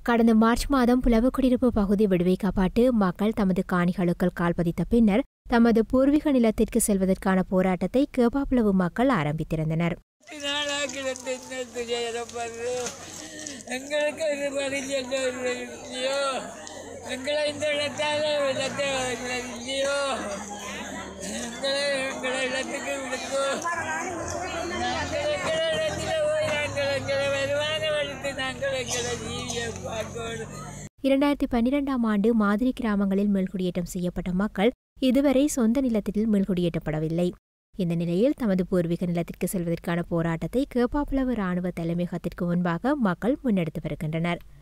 கடந்த மார்ச் மாதம் புலவு குடியிருப்பு பகுதி விடுவிக்கப்பட்டு மக்கள் தமது காணிகளுக்குள் கால்பதித்த பின்னர் தமது பூர்வீக நிலத்திற்கு செல்வதற்கான போராட்டத்தை கேப்பாப்புலவு மக்கள் ஆரம்பித்திருந்தனர் நாளாக்கிடத்து என்ன துயரப்படுது எங்களுக்கு இது பதில் என்ன இல்லையோ எங்களை இந்த இடத்தால விளக்க இல்லையோ எங்களை எங்களை இடத்துக்கு விடுக்கோ நாங்கள் எங்களை இடத்துல போய் நாங்கள் எங்களை வருமான வழித்து நாங்கள் எங்களை ஜீவியை பார்க்கணும் இரண்டாயிரத்தி பன்னிரெண்டாம் ஆண்டு மாதிரி கிராமங்களில் மீள்குடியேற்றம் செய்யப்பட்ட மக்கள் இதுவரை சொந்த நிலத்தில் மீள்குடியேற்றப்படவில்லை இந்த நிலையில் தமது பூர்வீக நிலத்திற்கு செல்வதற்கான போராட்டத்தை கேப்பாப்புலவு ராணுவ தலைமையகத்திற்கு முன்பாக மக்கள் முன்னெடுத்து வருகின்றனர்